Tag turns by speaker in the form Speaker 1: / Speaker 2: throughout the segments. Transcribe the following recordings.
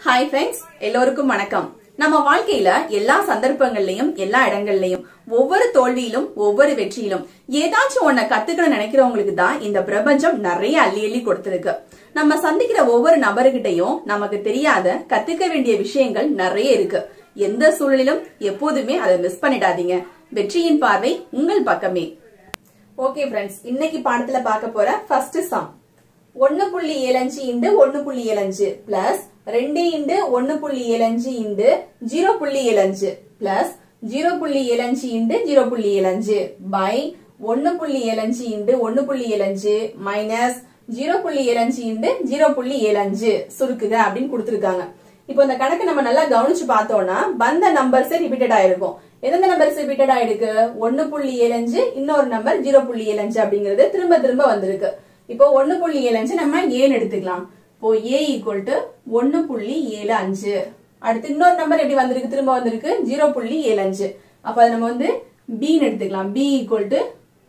Speaker 1: hi friends எல்லோருக்கும் வணக்கம் நம்ம வாழ்க்கையில எல்லா சந்தர்ப்பங்கள்லயும் எல்லா இடங்கள்லயும் ஒவ்வொரு தோல்வியிலும் ஒவ்வொரு வெற்றியிலும் ஏதாச்சும் ஒன்ன கத்துக்கணும் நினைக்கிறவங்களுக்கு தான் இந்த பிரபஞ்சம் நிறைய அள்ளி அள்ளி கொடுத்திருக்கு நம்ம சந்திக்கிற ஒவ்வொரு நபருகிட்டையும் நமக்கு தெரியாத கத்துக்க வேண்டிய விஷயங்கள் நிறைய இருக்கு எந்த சூழலிலும் எப்போதுமே அதை மிஸ் பண்ணிடாதீங்க வெற்றியின் பார்வை உங்கள் பக்கமே ஓகே ஃப்ரெண்ட்ஸ் இன்னைக்கு பாடத்துல பார்க்க போற ஃபர்ஸ்ட் சம் ஒன்னு புள்ளி ஏழஞ்சு இண்டு ஒன்னு புள்ளி ஏழஞ்சு பிளஸ் ரெண்டு இண்டு ஒன்னு புள்ளி ஏழஞ்சு இண்டு ஜீரோ புள்ளி ஏழஞ்சு பிளஸ் ஜீரோ புள்ளி ஏழஞ்சு இண்டு ஜீரோ புள்ளி ஏழஞ்சு பை ஒன்னு புள்ளி ஏழஞ்சு இண்டு ஒன்னு புள்ளி ஏழஞ்சு மைனஸ் ஜீரோ புள்ளி ஏழஞ்சு இண்டு ஜீரோ புள்ளி ஏழஞ்சு சுருக்குக அப்படின்னு கொடுத்திருக்காங்க இப்போ இந்த கணக்கு நம்ம நல்லா கவனிச்சு பார்த்தோம்னா வந்த நம்பர்ஸ் ரிப்பீட்டட் ஆயிருக்கும் எந்தெந்த நம்பர்ஸ் ரிப்பீட்டட் ஆயிருக்கு ஒன்னு புள்ளி ஏழஞ்சு இன்னொரு நம்பர் ஜீரோ புள்ளி ஏழஞ்சு அப்படிங்கிறது திரும்ப திரும்ப வந்திருக்கு இப்போ ஒன்னு புள்ளி ஏழஞ்சு நம்ம ஏன்னு எடுத்துக்கலாம் இப்போ ஏ ஈக்குவல் டு ஒன்னு புள்ளி ஏழு அஞ்சு அடுத்து இன்னொரு நம்பர் எப்படி வந்திருக்கு திரும்ப வந்திருக்கு ஜீரோ புள்ளி ஏழு அஞ்சு அப்ப அதை நம்ம வந்து பின்னு எடுத்துக்கலாம் பி ஈக்குவல் டு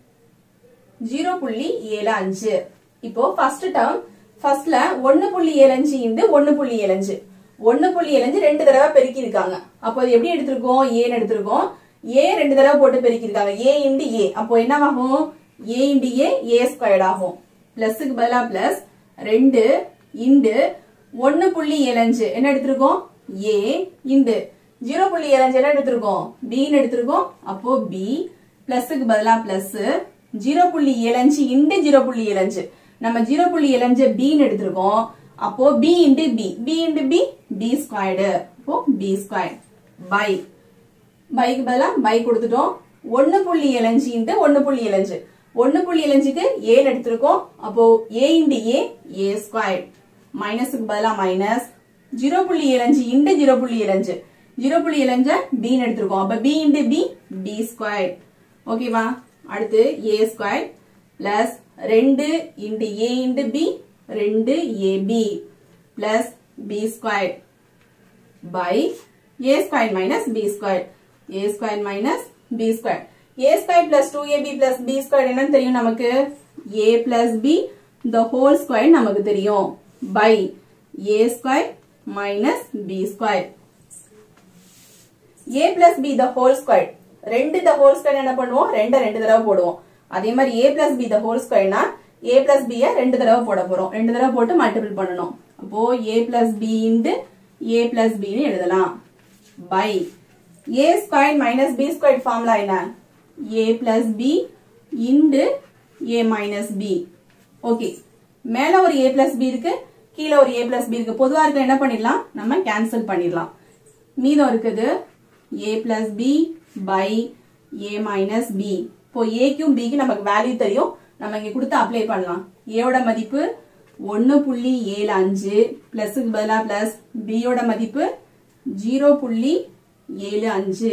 Speaker 1: ஜீரோ புள்ளி ஏழு அஞ்சு இப்போ ஃபர்ஸ்ட் டேர்ம் ஃபர்ஸ்ட்ல ஒன்னு புள்ளி ஏழு அஞ்சு இண்டு ஒன்னு புள்ளி ஏழு அஞ்சு ஒன்னு புள்ளி ஏழு அஞ்சு ரெண்டு தடவை பெருக்கி இருக்காங்க அப்போ அது எப்படி எடுத்திருக்கோம் ஏன்னு எடுத்திருக்கோம் ஏ ரெண்டு தடவை போட்டு பெருக்கி இருக்காங்க ஏ இண்டு ஏ அப்போ என்னவாகும் ஏ இண்டு ஏ ஏ ஸ்கொயர்ட் ஆகும் பிளஸ்க்கு பதிலா பிளஸ் ரெண்டு இண்டு ஒன்னு புள்ளி ஏழஞ்சு என்ன எடுத்திருக்கோம் ஏ இண்டு ஜீரோ புள்ளி ஏழஞ்சு என்ன எடுத்திருக்கோம் பின்னு எடுத்திருக்கோம் அப்போ பி பிளஸ்க்கு பதிலா பிளஸ் ஜீரோ புள்ளி ஏழஞ்சு இண்டு ஜீரோ புள்ளி ஏழஞ்சு நம்ம ஜீரோ புள்ளி ஏழஞ்சு பின்னு எடுத்திருக்கோம் அப்போ B into B B into B B squared அப்போ பி ஸ்கொயர் பை பைக்கு பதிலா பை கொடுத்துட்டோம் ஒன்னு புள்ளி ஏழஞ்சு இன்ட்டு ஒன்னு புள்ளி ஏழஞ்சு ஒன்னு புள்ளி ஏழஞ்சுக்கு ஏன்னு எடுத்திருக்கோம் அப்போ ஏ இன்டு ஏ ஏ ஸ்கொயர் மைனஸுக்கு பதிலா மைனஸ் ஜீரோ புள்ளி ஏழஞ்சு இன்டு ஜீரோ புள்ளி ஏழஞ்சு ஜீரோ புள்ளி ஏழஞ்ச பின்னு எடுத்திருக்கோம் அப்ப B into B B square ஓகேவா அடுத்து ஏ ஸ்கொயர் பிளஸ் ரெண்டு இன்டு ஏ இன்டு பி ரெண்டு AB plus B square by A square minus B square A square minus B square A square plus two AB plus B square என்னன்னு தெரியும் நமக்கு A plus B the whole square நமக்கு தெரியும் by A square minus B square A plus B the whole square ரெண்டு the whole square என்ன பண்ணுவோம் ரெண்டு ரெண்டு தடவை போடுவோம் அதே மாதிரி A plus B the whole ஸ்கொயர்னா ஏ பிளஸ் பி ரெண்டு தடவை போட போறோம் ரெண்டு தடவை போட்டு மல்டிபிள் பண்ணணும் அப்போ A plus B into A plus பின்னு எழுதலாம் by A square minus B square formula என்ன A plus B into A minus B okay மேல ஒரு ஏ பிளஸ் பி இருக்கு கீழே ஒரு ஏ பிளஸ் பி இருக்கு பொதுவா இருக்க என்ன பண்ணிடலாம் நம்ம கேன்சல் பண்ணிடலாம் மீதம் இருக்குது A plus B by A minus B இப்போ ஏக்கும் பிக்கு நமக்கு வேல்யூ தெரியும் நம்ம இங்க கொடுத்து அப்ளை பண்ணலாம் ஏவோட மதிப்பு ஒன்னு புள்ளி ஏழு அஞ்சு பிளஸுக்கு பதிலா பிளஸ் பியோட மதிப்பு ஜீரோ புள்ளி ஏழு அஞ்சு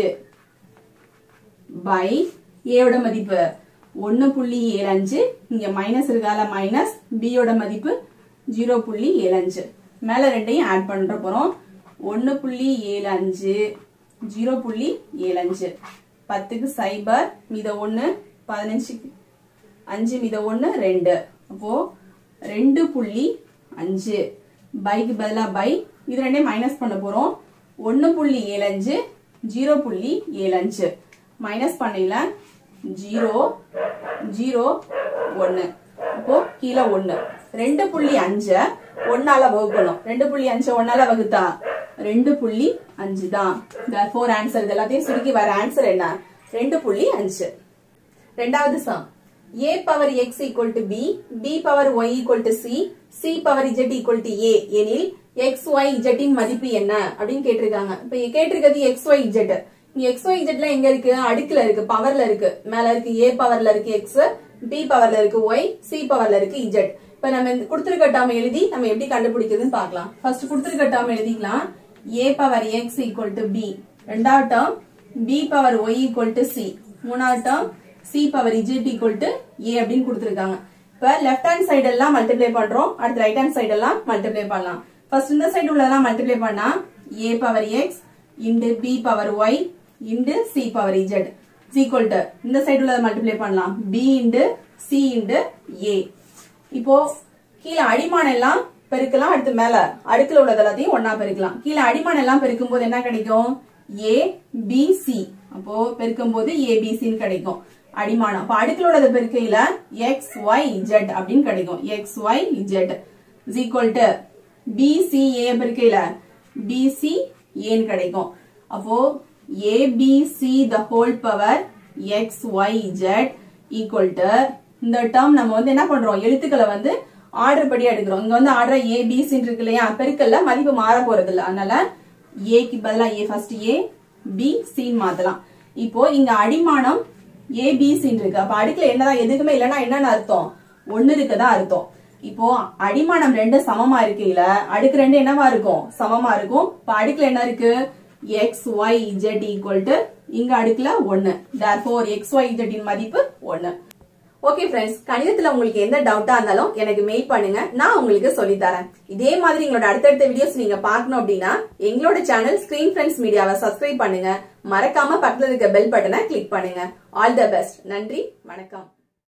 Speaker 1: பை ஏவோட மதிப்பு ஒன்னு புள்ளி ஏழு அஞ்சு இங்க மைனஸ் இருக்கால மைனஸ் பியோட மதிப்பு ஜீரோ புள்ளி ஏழு அஞ்சு மேல ரெண்டையும் ஆட் பண்ற போறோம் ஒன்னு புள்ளி ஏழு அஞ்சு ஜீரோ புள்ளி ஏழு அஞ்சு பத்துக்கு சைபர் மீத ஒன்னு பதினஞ்சுக்கு அஞ்சு மீத ஒன்னு ரெண்டு அப்போ ரெண்டு புள்ளி அஞ்சு பைக்கு பதிலா பை இது ரெண்டையும் மைனஸ் பண்ண போறோம் ஒன்னு புள்ளி ஏழு அஞ்சு ஜீரோ புள்ளி ஏழு அஞ்சு மைனஸ் பண்ணல ஜீரோ ஜீரோ ஒன்னு அப்போ கீழே ஒன்னு ரெண்டு புள்ளி அஞ்ச ஒன்னால வகுக்கணும் ரெண்டு புள்ளி அஞ்சு ஒன்னால வகுத்தா ரெண்டு புள்ளி அஞ்சு தான் ஃபோர் ஆன்சர் இது எல்லாத்தையும் சுருக்கி வர ஆன்சர் என்ன ரெண்டு புள்ளி அஞ்சு ரெண்டாவது சம் a பவர் x equal to b, b பவர் y equal to c, c பவர் z equal to a எனில் x, y, z இன் மதிப்பு என்ன அப்படின்னு கேட்டிருக்காங்க இப்ப கேட்டிருக்கிறது x, y, z இங்க x, y, z எங்க இருக்கு அடுக்குல இருக்கு பவர்ல இருக்கு மேல இருக்கு a பவர்ல இருக்கு x, b பவர்ல இருக்கு y, c பவர்ல இருக்கு z இப்ப நம்ம கொடுத்திருக்க டேர்ம் எழுதி நம்ம எப்படி கண்டுபிடிக்கிறதுன்னு பார்க்கலாம் ஃபர்ஸ்ட் கொடுத்திருக்க டேர்ம் எழுதிக்கலாம் a பவர் x equal to b ரெண்டாவது டேர்ம் b பவர் y equal to c மூணாவது term C power Z equal to A அப்படின்னு கொடுத்துருக்காங்க இப்ப லெஃப்ட் ஹேண்ட் சைடு எல்லாம் மல்டிப்ளை பண்றோம் அடுத்து ரைட் ஹேண்ட் சைடு எல்லாம் மல்டிப்ளை பண்ணலாம் ஃபர்ஸ்ட் இந்த சைடு உள்ளதெல்லாம் மல்டிப்ளை பண்ணா A power X into B power Y into C power Z equal to இந்த சைடு உள்ளதை மல்டிப்ளை பண்ணலாம் பி இன்டு சி இன்டு ஏ இப்போ கீழே அடிமானம் எல்லாம் பெருக்கலாம் அடுத்து மேல அடுக்குல உள்ளது எல்லாத்தையும் ஒன்னா பெருக்கலாம் கீழே அடிமானம் எல்லாம் பெருக்கும் போது என்ன கிடைக்கும் ஏ பி சி அப்போ பெருக்கும் போது ஏபிசின்னு கிடைக்கும் அடிமானம் அப்ப அடுக்குல உள்ளது பெருக்கையில எக்ஸ் ஒய் ஜெட் அப்படின்னு கிடைக்கும் X Y Z is equal to BCA பெருக்கையில பிசி ஏன்னு கிடைக்கும் அப்போ ABC the whole power X Y Z equal to இந்த டேர்ம் நம்ம வந்து என்ன பண்றோம் எழுத்துக்களை வந்து ஆர்டர் படி எடுக்கிறோம் இங்க வந்து ஆர்டர் ஏ பிசின்னு இருக்கு இல்லையா பெருக்கல்ல மதிப்பு மாற போறது இல்ல அதனால ஏக்கு பதிலா ஏ ஃபர்ஸ்ட் ஏ பி சின்னு மாத்தலாம் இப்போ இங்க அடிமானம் ஏ பிசின்னு இருக்கு அப்ப அடுக்குல என்னதான் எதுக்குமே இல்லைன்னா என்னன்னு அர்த்தம் ஒண்ணு இருக்குதா அர்த்தம் இப்போ அடிமானம் ரெண்டு சமமா இருக்கையில அடுக்கு ரெண்டு என்னவா இருக்கும் சமமா இருக்கும் இப்ப அடுக்குல என்ன இருக்கு X Y Z equal to இங்க அடுக்குல ஒன்னு தேர்ஃபோர் எக்ஸ் ஒய் இஜெட் இன் மதிப்பு ஒன்னு ஓகே ஃப்ரெண்ட்ஸ் கணிதத்துல உங்களுக்கு எந்த டவுட்டா இருந்தாலும் எனக்கு மெயில் பண்ணுங்க நான் உங்களுக்கு சொல்லி தரேன் இதே மாதிரி எங்களோட அடுத்தடுத்த வீடியோஸ் நீங்க பார்க்கணும் அப்படின்னா எங்களோட சேனல் ஸ்கிரீன் ஃப்ரெண்ட்ஸ் மீடியாவை சப்ஸ்கிரைப் பண்ணுங்க மறக்காம பக்கத்துல இருக்க பெல் பட்டனை கிளிக் பண்ணுங்க ஆல் த பெஸ்ட் நன்றி வணக்கம்